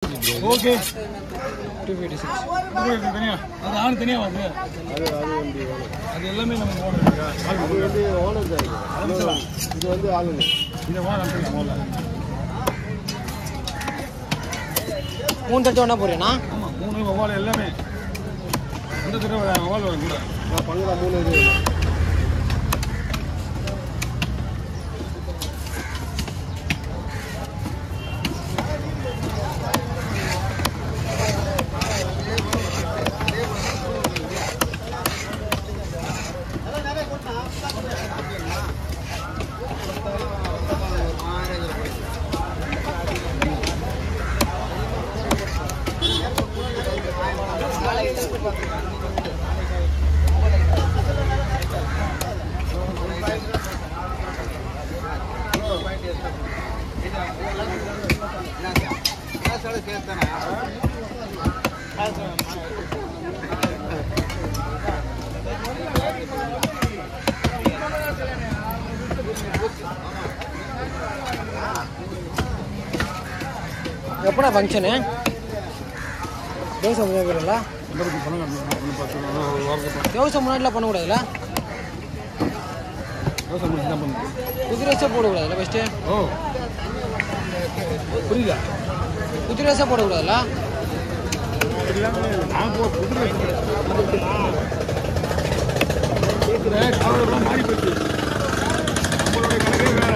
Okay two fifty six தனியா அது ஆறு தனியா வருது அது அது வந்து அது எல்லாமே நம்ம ஓனர் இருக்கா ஆள் இது வந்து ஓனர் தான் இது. இது வந்து ஆளுங்க இதை ஓனர் அனுப்பிக்கலாம் முதல்ல மூணு தட்டு ஒன்றா போடுறேண்ணா ஆமாம் மூணு வவால் எல்லாமே அந்த தடவை வவால் வரும் கூட நான் பங்களா மூணு இது எப்படா ஃபங்க்ஷனு தேவசம் முன்னாடிங்களா எல்லாருக்கும் பணம் கட்டணும் ஒன்று பத்து ரூபா, ஒரு வாரத்துக்கு தேவசம் முன்னாடிலாம் பண்ணக்கூடாதுல்ல விவசாயம் முடிச்சு தான் பண்ணுது புது ட்ரெஸ்ஸே போடக்கூடாதுல்ல ஃபஸ்ட்டு ஓ புரியல புது ட்ரெஸ்ஸே போடக்கூடாதுல்ல நான் போ புது கேட்குறேன் காலம்லாம் மாறி போச்சு நம்மளோட கணக்கே வேற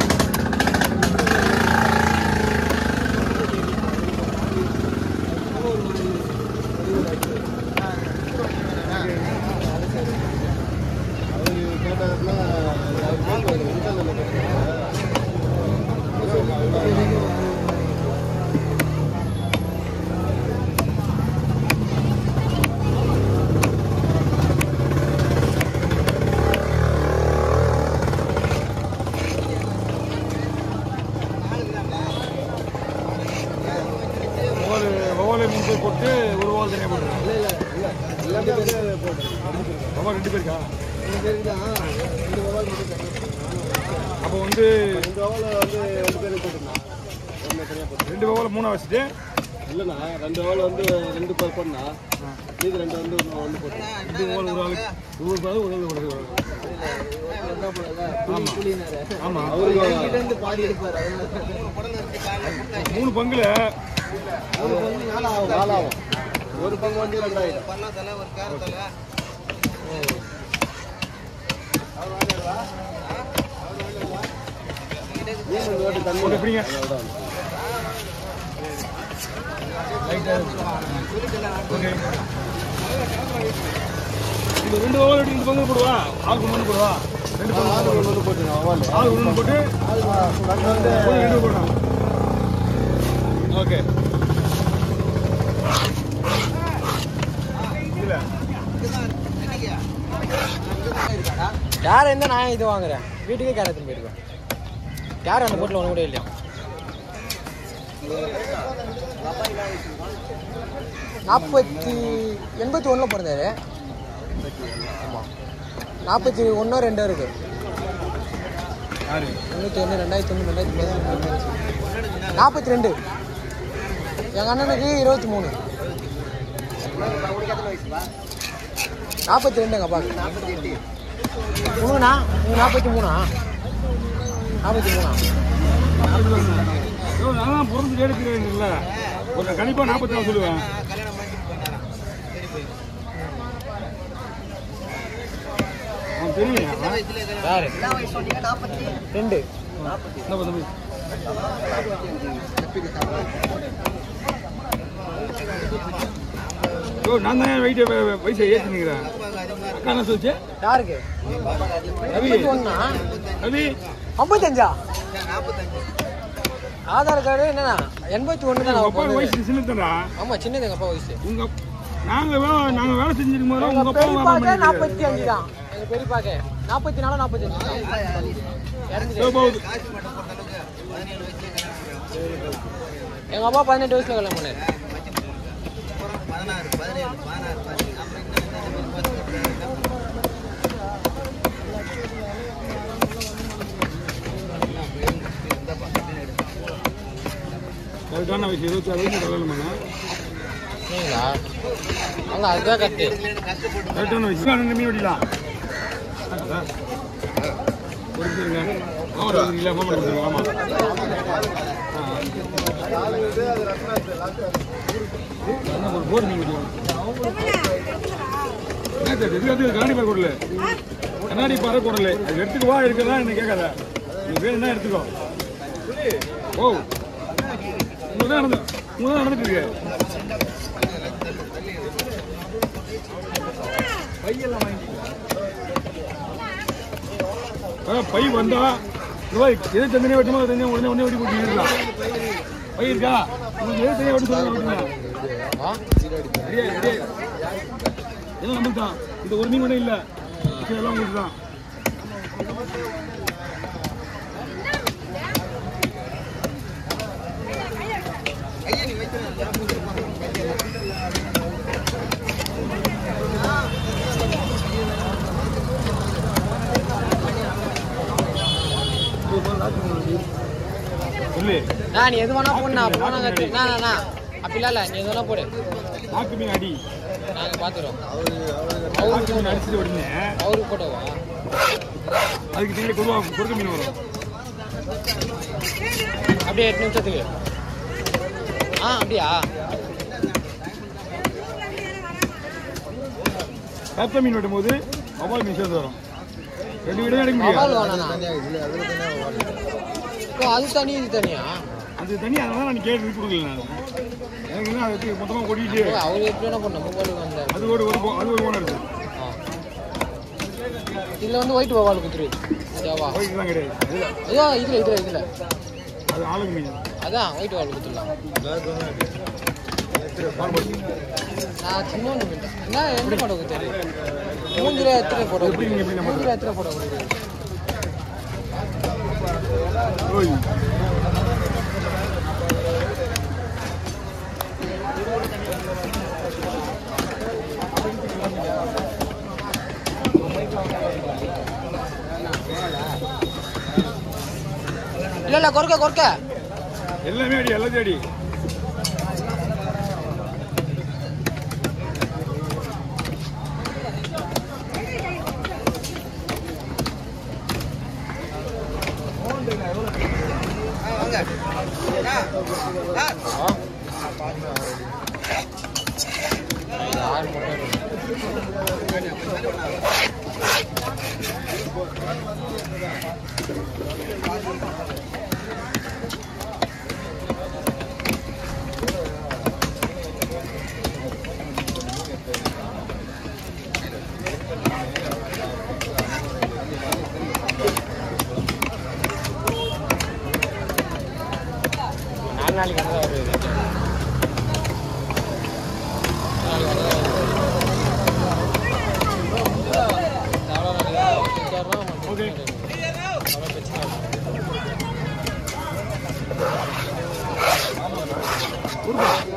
அவர் கேட்டாருன்னா அவர் கேட்கல இன்டர்நெட்ல கேட்குறாங்க ஒவ்வொரு ஒவ்வொரு மீன் போய் போட்டு ஒரு வால் தனியாக போட்டுருக்கோம் இல்லை இல்லை இல்லை எல்லாமே வந்து போட்டு ஒவ்வொரு ரெண்டு பேருக்கா ரெண்டு பேருக்கு தான் ரெண்டு மொபைல் மட்டும் தனியாக அப்போ வந்து ரெண்டு மொபைல் வந்து ரெண்டு பேருக்கு போட்டுருந்தான் ஒன்று தனியாக போட்டு ரெண்டு ஒவ்வொரு மூணா வச்சுட்டு இல்லைண்ணா ரெண்டு மொபைல் வந்து ரெண்டு பேர் பண்ணா மீதி ரெண்டு வந்து ஒன்று ஒன்று போட்டு ரெண்டு ஒவ்வொரு ஒரு ஆளுக்கு ஒவ்வொரு பாது ஒரு ஆளு ஒரு ஆளு ஆமாம் அவருக்கு பாதி எடுப்பார் மூணு பங்குல ஒரு பங்கு நாலாகும் நாலாகும் ஒரு பங்கு வந்து ரெண்டாயிரம் மீன் ரெண்டு வாட்டி தண்ணி ஒரு எப்படிங்க ஓகே இந்த ரெண்டு ஓவர் எடுத்து இந்த பங்கு போடுவா ஆளுக்கு ஒன்று போடுவா ரெண்டு பங்கு ஆறு ஒன்று வந்து போட்டுருங்க அவால் ஆளுக்கு ஒன்று போட்டு ரெண்டு வந்து ஒரு ரெண்டு போடணும் ஓகே இல்லை யார் எந்த நான் இது வாங்குறேன் வீட்டுக்கே கேர் எடுத்துன்னு போயிருக்கேன் யார் அந்த போட்டில் ஒன்று கூட இல்லையா நாற்பத்தி எண்பத்தி ஒன்றில் பிறந்தாரு ஆமாம் நாற்பத்தி ஒன்றோ ரெண்டோ இருக்கு யாரு தொண்ணூற்றி ஒன்று ரெண்டாயிரத்தி ஒன்று ரெண்டாயிரத்தி பதினொன்று நாற்பத்தி ரெண்டு எங்கள் அண்ணனுக்கு இருபத்தி மூணு நாற்பத்தி ரெண்டு எங்கள் அப்பாவுக்கு மூணுண்ணா நீங்கள் நாற்பத்தி மூணா நாற்பத்தி மூணா ஐயோ, நான் பிறந்து கேடுக்கிறேன்ல ஒரு கண்டிப்பாக நாற்பத்தி நாலு சொல்லுவேன் அவன் தெரியும் யாரு ரெண்டு என்ன தம்பி ஐயோ நான் தான் வெயிட்டை வயசை ஏற்றி நிற்கிறேன் அக்கா என்ன சொல்லிச்சு யாருக்கு ரவி ஐம்பத்தி ஒன்றா ரவி ஐம்பத்தஞ்சா ஆதார் கார்டு என்னண்ணா எண்பத்தி ஒன்று தான் உங்க நான் அப்பா பிறந்தது. வயசு சின்னதா ஆமா சின்னது எங்கள் அப்பா வயசு உங்க நாங்க வே- நாங்க வேலை செஞ்சிருக்கும் போது உங்க எங்கள் அப்பா பெரியப்பாக்கே நாற்பத்தி அஞ்சு தான் எங்கள் பெரியப்பாக்கே நாற்பத்தி நாலு நாற்பத்தஞ்சு தான் இறந்துட்டாரு. போகுது எங்கள் அப்பா பதினெட்டு வயசுல கல்யாணம் பண்ணாரு கரெக்டான வயசு இருபத்தி ஆறு வயசு கல்யாணம் பண்ண நீங்களா அல்ல அதுதான் கட்டு கரெக்டான வயசு ரெண்டு மீன் வெட்டிலாம் கொடுத்துருங்க ஆமாம் இல்லை ஃபோன் கொடுத்துருங்க ஆமாம் ஒரு போர் மீன் வெட்டிலாம் என்ன சார் இது வந்து கண்ணாடி பார் கொடுல கண்ணாடி பாரு கொடுல அது எடுத்துக்கு வா எடுக்கலாம் என்ன கேட்காத நீ வேணும்னா எடுத்துக்கோ ஓ உங்களுக்கு தான் நடந்து உங்களுக்கு தான் நடந்துட்டு இருக்கு ஆ, பை வந்தா ரூபாய் எது தந்தனே வெட்டுமோ அதை தனியாக உடனே உடனே வெட்டி போட்டுக்கலாம் பை இருக்கா உங்களுக்கு எது தனியாக வெட்டி சொல்லுங்க வெட்டுங்க ஆ ரெடியா ரெடியா எல்லாம் நம்மளுக்கு தான் இது ஒரு மீன் கூட இல்லை சரி, எல்லாம் உங்களுக்கு தான் சொல்லு நான் நீ எது வேணா போடுண்ணா போனா கட்டு நான் நான், நான் அப்படிலாம் இல்லை நீ எது வேணா போடு நாக்கு மீன் அடி நாங்கள் பார்த்துறோம் நாக்கு மீன் அடிச்சுட்டு உடனே அவருக்கு போட்டோவா அதுக்கு தீவிர கொடுவா கொடுக்க மீன் வரும் அப்படியே எட்டு நிமிஷத்துக்கு ஆ அப்படியா கத்த மீன் வெட்டும் போது அவ்வாறு மீன் சேர்ந்து வரும் ரெண்டு வீடு தான் எடுக்க அவள் முடியாது வேணாண்ணா ஓ அது தனி இது தனியா அது தண்ணி அதனால நான் கேட்டு கொடுக்கல நான் எனக்கு என்ன அதை தூக்கி மொத்தமாக கொட்டிட்டு ஓ அவர் எப்படி வேணா பண்ண மொபைலுக்கு வந்தார் அது ஒரு ஒரு போ- அது ஒரு ஓனர் இருக்கு ஆ இதில் வந்து ஒயிட் வவால் குத்துரு ஓகேவா ஒயிட் தான் கிடையாது அது- ஐயோ இதில் இதில் இதில் அது ஆளுங்க மீன் அதான் ஒயிட் வால் குத்துடலாம் நான் சின்ன ஒன்று பண்ணிட்டேன் என்ன எந்த படம் குத்தாரு மூஞ்சில எத்தனை போட்டோ எப்படி நீங்க எப்படி நம்ம- மூஞ்சில எத்தனை போட்டோ கொடுக்குது ஓய் இல்லை இல்லை கொறுக்க கொறுக்க எல்லாமே அடி எல்லாத்தையும் அடி யார் போட்டோ நாலு நாளைக்கு வந்து தான் வருது நாளைக்கு வந்து தான் வருது. எவ்வளோ நாளைக்கு செஞ்சாருன்னா ஓகே அவ்வளோ பிரச்சனை இல்லை. கொடுப்பா